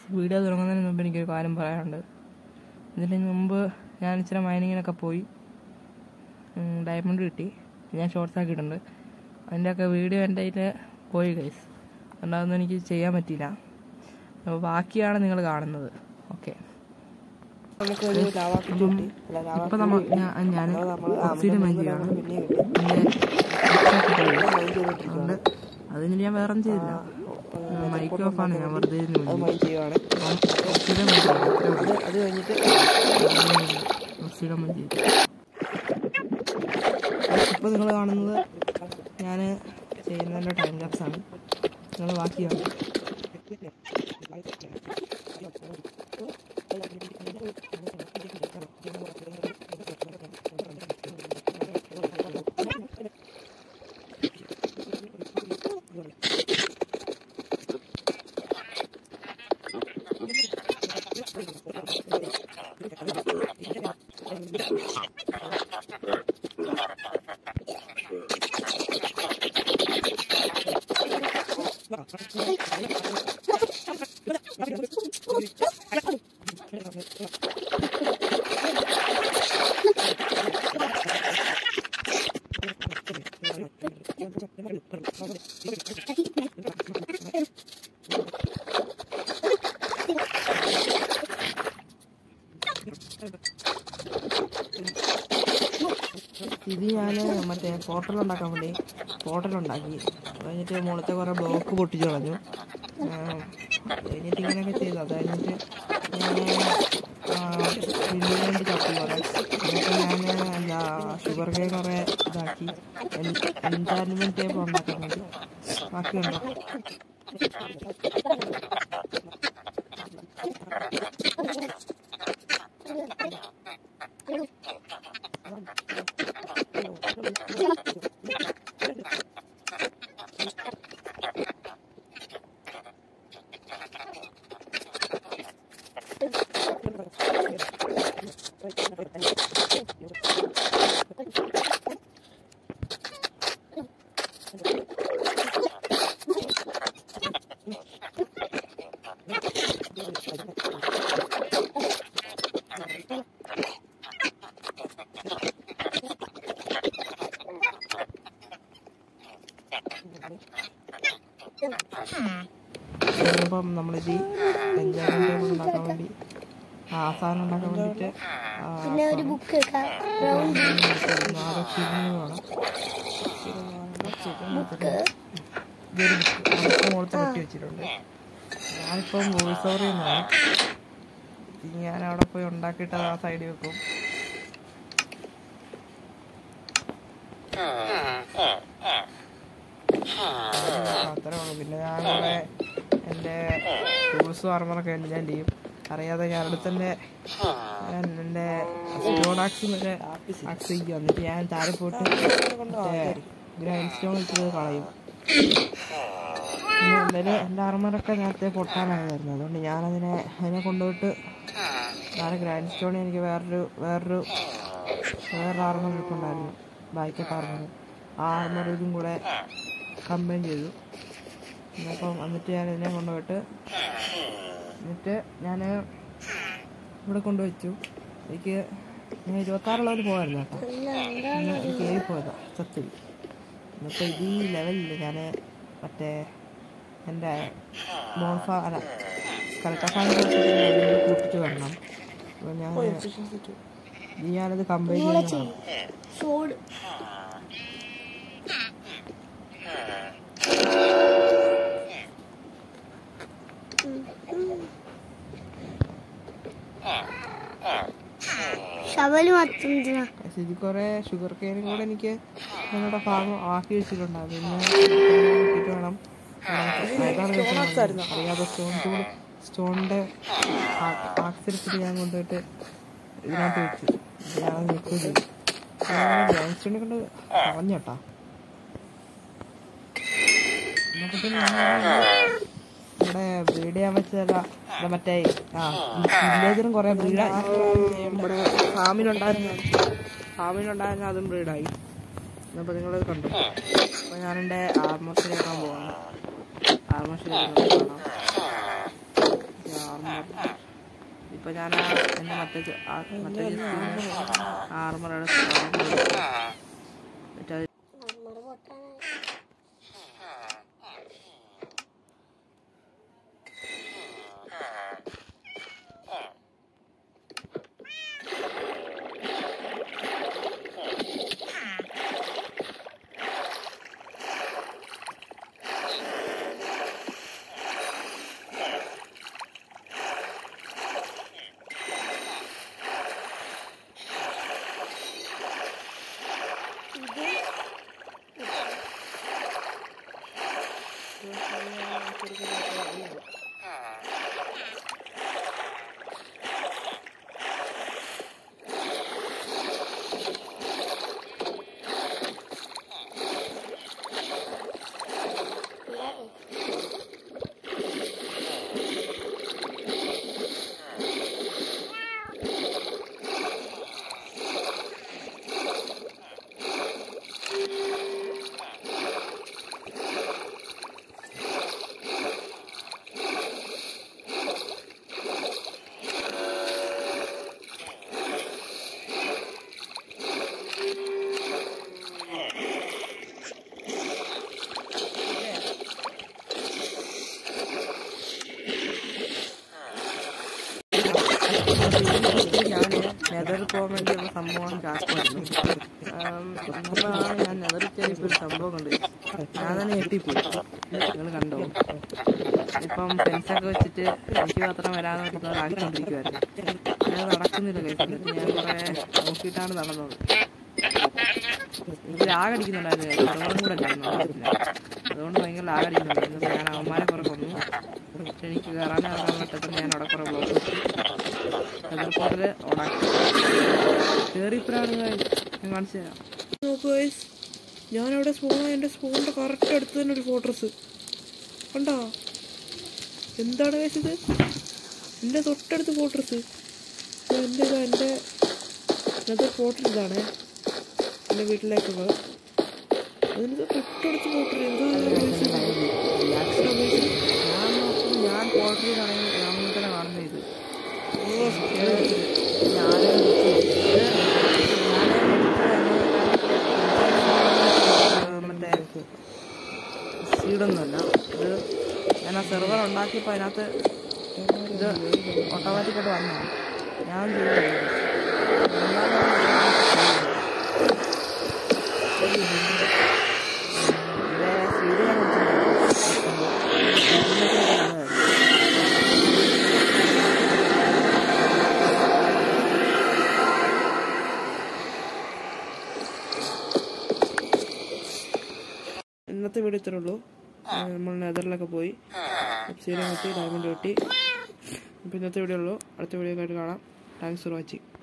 Video തുടങ്ങുന്നതിന് മുമ്പ് എനിക്കൊരു കാര്യം പറയാനുണ്ട് ഇതിന് മുമ്പ് ഞാൻ ഇച്ചിരി മൈനിങ്ങിനൊക്കെ പോയി ഡയമണ്ട് കിട്ടി ഞാൻ ഷോർട്സ് ആക്കിയിട്ടുണ്ട് അതിൻ്റെയൊക്കെ വീഡിയോ എൻ്റെ കയ്യിൽ പോയി ഗൈസ് അതുകൊണ്ട് അതൊന്നും എനിക്ക് ചെയ്യാൻ പറ്റിയില്ല അപ്പോൾ ബാക്കിയാണ് നിങ്ങൾ കാണുന്നത് ഓക്കെ നമുക്കൊരു ലാവാ കിട്ടി അല്ല ലാവാ ഇപ്പം നമ്മൾ ഞാൻ ഞാൻ ഓക്സിജൻ മൈൻഡ് ചെയ്യാണ് പിന്നെ കിട്ടി എൻ്റെ മൈൻഡ് ചെയ്തിട്ടിരിക്കും അതുകൊണ്ട് അതിന് ഞാൻ വേറെ ഒന്നും ചെയ്തില്ല മൈക്ക് ഓഫാണ് ഞാൻ വെറുതെ ഇരുന്ന് അത് മൈൻഡ് മൈൻഡ് ചെയ്യുവാണ് ഓക്സിജൻ മൈൻഡ് ചെയ്തു അത്രേ ഉള്ളൂ. അത് അത് കഴിഞ്ഞിട്ട് ഓക്സിജൻ മൈൻഡ് ചെയ്തു ഇപ്പോൾ നിങ്ങൾ കാണുന്നത് ഞാൻ ചെയ്യുന്നതിൻ്റെ ടൈം ലാപ്സ് ആണ് നിങ്ങൾ ബാക്കിയാണ് ഇത് ഞാൻ മറ്റേ പോർട്ടൽ ഉണ്ടാക്കാൻ വേണ്ടി പോർട്ടൽ ഉണ്ടാക്കി അത് കഴിഞ്ഞിട്ട് മുളത്തെ കുറേ ബ്ലോക്ക് പൊട്ടിച്ച് കളഞ്ഞു ആ, അത് കഴിഞ്ഞിട്ട് ഇങ്ങനെയൊക്കെ ചെയ്തു അത് കഴിഞ്ഞിട്ട് ഞാൻ വലിയ വേണ്ടി ചപ്പി കുറേ എന്നിട്ട് ഞാൻ എന്താ ഷുഗർ കേ കുറേ ഇതാക്കി എൻറ്റാൻമെൻറ്റ് ടേപ്പ് ഉണ്ടാക്കാൻ വേണ്ടി ബാക്കിയുണ്ടോ ഇപ്പം നമ്മളിത് എൻജോയ്മെൻറ്റ് ടേബിൾ ഉണ്ടാക്കാൻ വേണ്ടി ആ സാധനം ഉണ്ടാക്കാൻ വേണ്ടിയിട്ട് ആ, പിന്നെ ഒരു ബുക്ക് റൗണ്ട് നാല് ചിരിഞ്ഞ് വേണം ബുക്ക് ഇതൊരു ബുക്ക് മുകളത്തെ കെട്ടി വെച്ചിട്ടുണ്ട് ഞാനിപ്പം വോയിസ് ഓവർ ചെയ്യുന്നതാണ് ഇത് ഞാൻ അവിടെ പോയി ഉണ്ടാക്കിയിട്ട് ആ സൈഡിൽ വെക്കും അത്രേ ഉള്ളൂ പിന്നെ ഞാൻ ഇവിടെ എൻ്റെ ടൂൾസും ആർമറൊക്കെ ഉണ്ട് ഞാൻ ചെയ്യും അറിയാതെ ഞാൻ അവിടെ തന്നെ ഞാൻ എൻ്റെ സ്റ്റോൺ ആക്സ് വരെ ആക്സ് ചെയ്യും എന്നിട്ട് ഞാൻ താഴെ പോയിട്ട് മറ്റേ ഗ്രൈൻഡ് സ്റ്റോൺ വെച്ചത് കളയും പിന്നെ എന്തായാലും എൻ്റെ ആർമറൊക്കെ നേരത്തെ പൊട്ടാനായിരുന്നു അതുകൊണ്ട് ഞാനതിനെ അതിനെ കൊണ്ടുപോയിട്ട് നാളെ ഗ്രൈൻഡ് സ്റ്റോൺ എനിക്ക് വേറൊരു വേറൊരു വേറൊരു ആർമർ ഇരിപ്പുണ്ടായിരുന്നു ബാക്കപ്പ് ആർമർ ആ ആർമർ ഇതും കൂടെ കമ്പൈൻ ചെയ്തു അപ്പം എന്നിട്ട് ഞാൻ ഇതിനെ കൊണ്ടുപോയിട്ട് എന്നിട്ട് ഞാൻ ഇവിടെ കൊണ്ടുവച്ചു എനിക്ക് ഞാൻ ഇരുപത്താറുള്ളവർ പോകായിരുന്നു കേട്ടോ ഇന്ന് എനിക്ക് ഏറി പോയതാ സത്യം എന്നിട്ട് ഇത് ഈ ലെവലിൽ ഞാൻ മറ്റേ എൻ്റെ മോൺഫാ അല്ല കൽക്കഫാൻ കൂട്ടിട്ട് വരണം അപ്പോൾ ഞാൻ ഇത് ഞാനത് കമ്പൈൻ ചെയ്യുന്നതാണ് സോഡ് ശവല് മാത്രം എന്തിനാ പക്ഷെ ഇത് കുറേ ഷുഗർ കെയിനും കൂടെ എനിക്ക് ഞങ്ങളുടെ ഫാം ആക്കി വെച്ചിട്ടുണ്ട് അതിന് നോക്കിയിട്ട് വേണം അതാണ് അറിയാതെ സ്റ്റോൺ ടൂൾ സ്റ്റോണിൻ്റെ ആക്സിഡൻറ്റ് ഞാൻ കൊണ്ടുപോയിട്ട് ഇതിനകത്ത് വെച്ചു ഇത് ഞാൻ നിൽക്കുകയും ചെയ്തു ഗ്രാൻഡ് സ്റ്റോണിനെ കൊണ്ട് കളഞ്ഞോട്ടാ എന്നൊക്കെ പിന്നെ ഞാൻ ഇവിടെ ബ്രീഡ് ചെയ്യാൻ വെച്ചതല്ല ഇവിടെ മറ്റേ ആ വില്ലേജറും കുറെ ബ്രീഡ് ഇവിടെ ഫാമിലുണ്ടായിരുന്ന ഫാമിലുണ്ടായിരുന്ന അതും ബ്രീഡായി അപ്പോൾ നിങ്ങളത് കണ്ടു അപ്പോൾ ഞാൻ എൻ്റെ ആർമർ ശരിയാക്കാൻ പോവാണ് ആർമർ ശരിയാക്കാൻ കാണാം ആർമർ ഇപ്പൊ ഞാൻ ആ എന്റെ മറ്റേ ചെ- ആ മറ്റേ ആർമർ എടുത്ത് എന്നിട്ട് അത് അമ്മറ് പൊട്ടാനായി ഞാൻ നെതർ പോകാൻ വേണ്ടിയുള്ള സംഭവം കാശുമായിരുന്നു അപ്പോഴാണ് ഞാൻ നെതർ ചെറിയപ്പോൾ ഒരു സംഭവം കണ്ടു ഞാൻ തന്നെ ഞെട്ടിപ്പോയി നിങ്ങൾ കണ്ടോ ഇപ്പം ഫ്രണ്ട്സൊക്കെ വെച്ചിട്ട് എനിക്ക് മാത്രം വരാന്ന് പറഞ്ഞിട്ട് ആക്കിക്കൊണ്ടിരിക്കുവായിരുന്നു ഞാൻ നടക്കുന്നില്ല കൈ എന്നിട്ട് ഞാൻ കുറെ നോക്കിയിട്ടാണ് നടന്നത് എനിക്ക് ലാഗടിക്കുന്നുണ്ടായിരുന്നു അതുകൊണ്ടും കൂടെ ഉണ്ടായിരുന്നു അതുകൊണ്ട് ഭയങ്കര ലാഗടിക്കുന്നുണ്ടായിരുന്നു എന്നിട്ട് ഞാൻ അവന്മാരെ കുറെ കൊന്നു പക്ഷെ എനിക്ക് കയറാനും ഇറങ്ങാൻ പറ്റത്തില്ല ഞാൻ അവിടെ കുറെ ബ്ലോക്ക് വെച്ചു എതിർപ്പോട്ടില് ഓടാക്കി കയറിയപ്പോഴാണ് ഞാൻ കാണിച്ചു തരാം നോക്കൂ ഗൈസ് ഞാനവിടെ സ്പൂൺ എൻ്റെ സ്പൂണിൻ്റെ കറക്റ്റ് അടുത്ത് തന്നെ ഒരു ഫോട്ടോസ് കണ്ടോ എന്താണ് ഗൈസ് ഇത് എൻ്റെ തൊട്ടടുത്ത് ഫോട്ടോസ് എൻ്റെ ഇതാ എൻ്റെ ഇന്നത്തെ ഫോട്ടോ ഇതാണ് എൻ്റെ വീട്ടിലേക്കുള്ള അതിൻ്റെ തൊട്ടടുത്ത് ഫോട്ടോ എന്തോ ഞാൻ നോക്കും ഞാൻ ഫോട്ടോയിലാണെങ്കിൽ ഞാൻ തന്നെ കാണുന്നത് ഇത് മറ്റേ സീഡൊന്നുമല്ല ഇത് ഞാൻ ആ സെർവർ ഉണ്ടാക്കിയപ്പോൾ അതിനകത്ത് ഇത് ഓട്ടോമാറ്റിക്കായിട്ട് വന്നതാണ് ഞാൻ ചെയ്തത് ഇവിടെ സീഡ് ഞാൻ കൊടുത്തിട്ടുണ്ട് ഇന്നത്തെ വീഡിയോ ഇത്രേ ഉള്ളൂ ആ, നമ്മൾ നെതറിലൊക്കെ പോയി വെബ്സൈറ്റ് കിട്ടി ഡയമണ്ട് കിട്ടി അപ്പോൾ ഇന്നത്തെ വീഡിയോ ഉള്ളൂ അടുത്ത വീഡിയോ ആയിട്ട് കാണാം താങ്ക്സ് ഫോർ വാച്ചിങ്